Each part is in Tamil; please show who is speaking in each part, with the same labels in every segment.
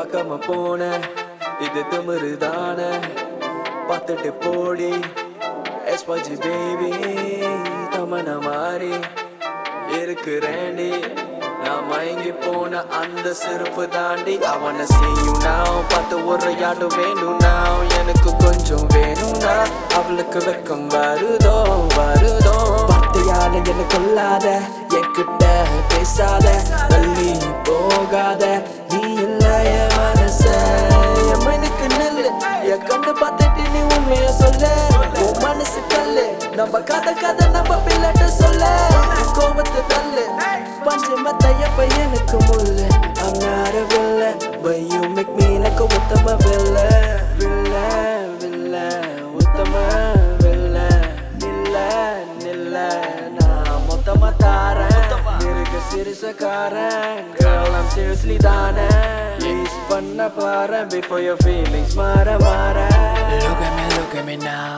Speaker 1: பார்க்காம போன இது திமிருதான பார்த்துட்டு போடி எஸ்பாஜி பேபி தமன மாறி இருக்கிறேன்டி நான் மயங்கி போன அந்த செருப்பு தாண்டி அவனை செய்யும் நான் பார்த்து ஒரு யாடும் வேணும் நான் எனக்கு கொஞ்சம் வேணும்னா அவளுக்கு வெக்கம் வருதோ வருதோ வார்த்தையால என்ன கொல்லாத என்கிட்ட பேசாத தள்ளி போகாத நீ இல்ல என் மனச என் மனுக்கு நெல்லு என் கண்ணு பார்த்துட்டு நீ உண்மைய சொல்ல உன் மனசு கல்லு நம்ம கதை கதை நம்ம பிள்ளட்ட சொல்ல கோபத்தை தள்ளு பஞ்சு மத்த எப்ப எனக்கு முள்ளு I'm not a villain But you make me like a உத்தம villain Villain, villain உத்தம villain நில்ல நில்ல நான் மொத்தமா தாரேன் மிருக சிறுசக்காரன் Girl I'm seriously தானே Use பண்ண பாரு Before your feelings மாற மாற
Speaker 2: Look at me, look at me now.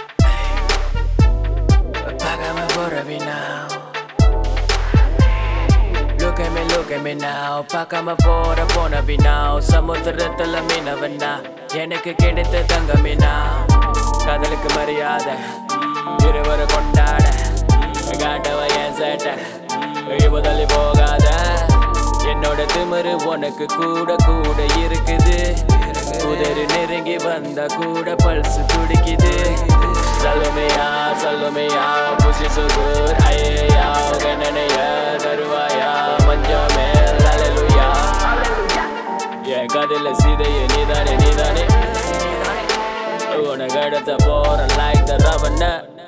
Speaker 2: Págame por el now. Look at me, look at me now. பார்க்காம போற போன வினா சமுத்திரத்துல மீனவனா எனக்கு கிடைத்த தங்க மீனா காதலுக்கு மரியாதை இருவரை கொண்டாட காட்டவ என் சேட்டை இவதலி போகாத என்னோட திமிரு உனக்கு கூட கூட இருக்குது உதறு நெருங்கி வந்தா கூட பல்ஸ் துடிக்குது சொல்லுமையா சொல்லுமையா புசி சுகூர் ஐயா கண்ணனைய தருவாயா மஞ்சள் மேல் அலலுயா என் கதையில சீதைய நீதானே நீதானே உனக்கு அடுத்த போற லைக் த ரவண்ண